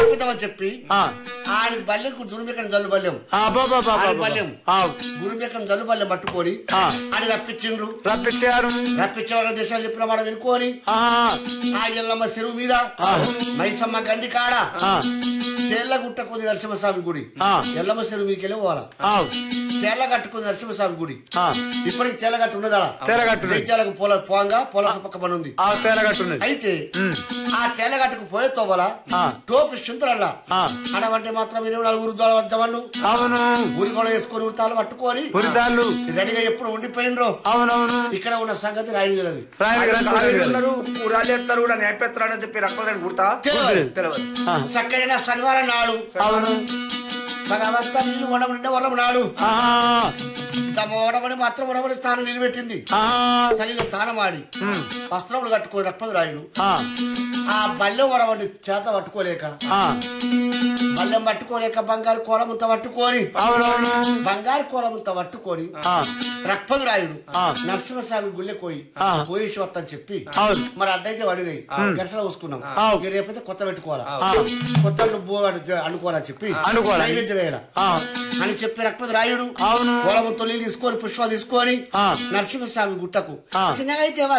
రప్పిద్దామని చెప్పి ఆ, ఆడి బల్లెకు దుర్మికం జల్లు బల్లెం ఆ, బా, బా, బా, బా, ఆడి బా. బల్లెం ఆ, గురుమికం జల్లు బల్లెం పట్టుకొని ఆ. ఆడి రప్పించిండ్రు రప్పించారు రప్పించేవాళ్ళ దేశాలు చెప్పిన మాట వినుకొని ఆ, ఆ ఎల్లమ్మ చెరువు మీద మైసమ్మ గండి కాడ ఆ, తేళ్ల గుట్టకుంది నరసింహస్వామి గుడి ఆ. ఎల్లమ్మ చెరువు మీదకి వెళ్ళి పోవాలా ఆ, తేళ్ల కట్టుకుంది నరసింహస్వామి గుడి ఆ, ఇప్పటికి తేలగట్టు ఉన్నదా తేలగట్టు ఉన్నది. జైత్యాలకు పోల పోంగా పొలస పక్క పని ఉంది ఆ తేలగట్టున్నది అయితే ఉమ్. ఆ తేలగట్టుకు పోయే తోవల ఆ. టోపి చింతలల్లా ఆ. అడవంటే మాత్రం ఇరవై నలుగురు దొరవద్దమన్ను అవును ఊరి కూడా వేసుకొని ఉడతాలు పట్టుకొని ఉరితాళ్ళు రెడీగా ఎప్పుడు ఉండిపోయినరో అవునవును ఇక్కడ ఉన్న సంగతి రాయగలదు రాయనికి రాయనికి ఉన్నారు కూడాలు ఎత్తారు కూడా నేపెత్తారు అని చెప్పి రక్తం గుర్తా తెలియదు తెలియదు ఆ, చక్కైన శనివారం నాడు అవును భగవంతా నీళ్ళు వడబడి వరం నాడు ఆ, తమ వడబడి మాత్రం వడబడి స్థానం నిలబెట్టింది ఆ, తల్లిలో తానమాడి ఉమ్, వస్త్రములు కట్టుకొని రక్పది రాయుడు ఆ, ఆ బల్లెం వడబడి చేత పట్టుకోలేక ఆ, బల్లెం పట్టుకోలేక బంగారు కోలముంత పట్టుకొని అవునవును బంగారు కోలముంత పట్టుకొని ఆ, రక్పది రాయుడు ఆ. నరసింహస్వామి గుళ్ళె పోయి ఆ. పోయేసి వస్తని చెప్పి అవును మరి అడ్డైతే పడినాయి గరసలో చూసుకున్నాం ఆ. ఇక రేపైతే కొత్త పెట్టుకోవాలా ఆ, కొత్త నువ్వు అనుకోవాలని చెప్పి అనుకోవాలి. నైవేద్యం వేయాల ఆ, అని చెప్పి రక్పతి రాయుడు అవును కోలము తొలి తీసుకొని పుష్పాలు తీసుకొని ఆ. నరసింహస్వామి గుట్టకు ఆ. చిన్నగా అయితే